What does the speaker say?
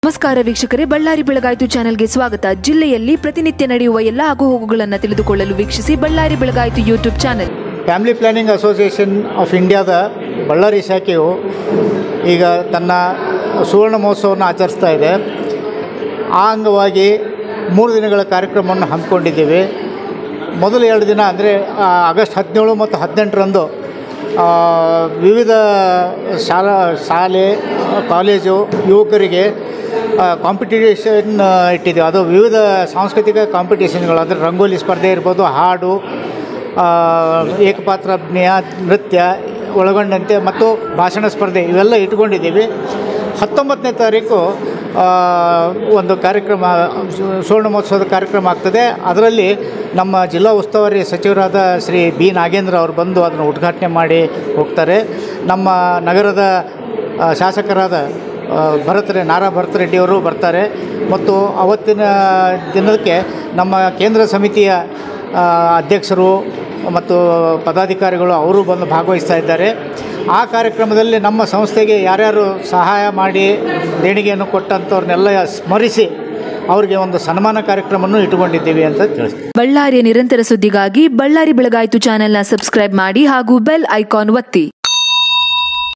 ನಮಸ್ಕಾರ ವೀಕ್ಷಕರೇ ಬಳ್ಳಾರಿ ಬೆಳಗಾಯಿತು ಚಾನೆಲ್ಗೆ ಸ್ವಾಗತ ಜಿಲ್ಲೆಯಲ್ಲಿ ಪ್ರತಿನಿತ್ಯ ನಡೆಯುವ ಎಲ್ಲ ಆಗುಹೋಗುಗಳನ್ನು ತಿಳಿದುಕೊಳ್ಳಲು ವೀಕ್ಷಿಸಿ ಬಳ್ಳಾರಿ ಬೆಳಗಾಯಿತು YouTube channel family planning association of ಇಂಡಿಯಾದ ಬಳ್ಳಾರಿ ಶಾಖೆಯು ಈಗ ತನ್ನ ಸುವರ್ಣ ಮಹೋತ್ಸವವನ್ನು ಆಚರಿಸ್ತಾ ಇದೆ ಆ ಅಂಗವಾಗಿ ಮೂರು ದಿನಗಳ ಕಾರ್ಯಕ್ರಮವನ್ನು ಹಮ್ಮಿಕೊಂಡಿದ್ದೀವಿ ಮೊದಲು ಎರಡು ದಿನ ಅಂದರೆ ಆಗಸ್ಟ್ ಹದಿನೇಳು ಮತ್ತು ಹದಿನೆಂಟರಂದು ಆ, ವಿವಿಧ ಶಾಲಾ ಶಾಲೆ ಕಾಲೇಜು ಯುವಕರಿಗೆ ಕಾಂಪಿಟೇಷನ್ ಇಟ್ಟಿದ್ದೀವಿ ಅದು ವಿವಿಧ ಸಾಂಸ್ಕೃತಿಕ ಕಾಂಪಿಟೇಷನ್ಗಳು ಅಂದರೆ ರಂಗೋಲಿ ಸ್ಪರ್ಧೆ ಇರ್ಬೋದು ಹಾಡು ಆ, ಏಕಪಾತ್ರ ಅಭಿನಯ ನೃತ್ಯ ಒಳಗೊಂಡಂತೆ ಮತ್ತು ಭಾಷಣ ಸ್ಪರ್ಧೆ ಇವೆಲ್ಲ ಇಟ್ಕೊಂಡಿದ್ದೀವಿ ಹತ್ತೊಂಬತ್ತನೇ ತಾರೀಕು ಆ, ಒಂದು ಕಾರ್ಯಕ್ರಮ ಸು- ಸುವರ್ಣ ಮಹೋತ್ಸವದ ಕಾರ್ಯಕ್ರಮ ಆಗ್ತದೆ ಅದರಲ್ಲಿ ನಮ್ಮ ಜಿಲ್ಲಾ ಉಸ್ತುವಾರಿ ಸಚಿವರಾದ ಶ್ರೀ ಬಿ ನಾಗೇಂದ್ರ ಅವರು ಬಂದು ಅದನ್ನು ಉದ್ಘಾಟನೆ ಮಾಡಿ ಹೋಗ್ತಾರೆ ನಮ್ಮ ನಗರದ ಆ, ಶಾಸಕರಾದ ಆ, ಭರತ್ ರೇ ನಾರಾ ಭರತ್ ರೆಡ್ಡಿಯವರು ಬರ್ತಾರೆ ಮತ್ತು ಅವತ್ತಿನ ದಿನಕ್ಕೆ ನಮ್ಮ ಕೇಂದ್ರ ಸಮಿತಿಯ ಆ, ಅಧ್ಯಕ್ಷರು ಮತ್ತು ಪದಾಧಿಕಾರಿಗಳು ಅವರು ಬಂದು ಭಾಗವಹಿಸ್ತಾ ಇದ್ದಾರೆ ಆ ಕಾರ್ಯಕ್ರಮದಲ್ಲಿ ನಮ್ಮ ಸಂಸ್ಥೆಗೆ ಯಾರ್ಯಾರು ಸಹಾಯ ಮಾಡಿ ದೇಣಿಗೆಯನ್ನು ಕೊಟ್ಟಂಥವ್ರನ್ನೆಲ್ಲ ಸ್ಮರಿಸಿ ಅವರಿಗೆ ಒಂದು ಸನ್ಮಾನ ಕಾರ್ಯಕ್ರಮವನ್ನು ಇಟ್ಟುಕೊಂಡಿದ್ದೀವಿ ಅಂತ ತಿಳಿಸ್ತೀವಿ ಬಳ್ಳಾರಿಯ ನಿರಂತರ ಸುದ್ದಿಗಾಗಿ ಬಳ್ಳಾರಿ ಬೆಳಗಾಯಿತು ಚಾನೆಲ್ನ ಸಬ್ಸ್ಕ್ರೈಬ್ ಮಾಡಿ ಹಾಗೂ ಬೆಲ್ ಐಕಾನ್ ಒತ್ತಿ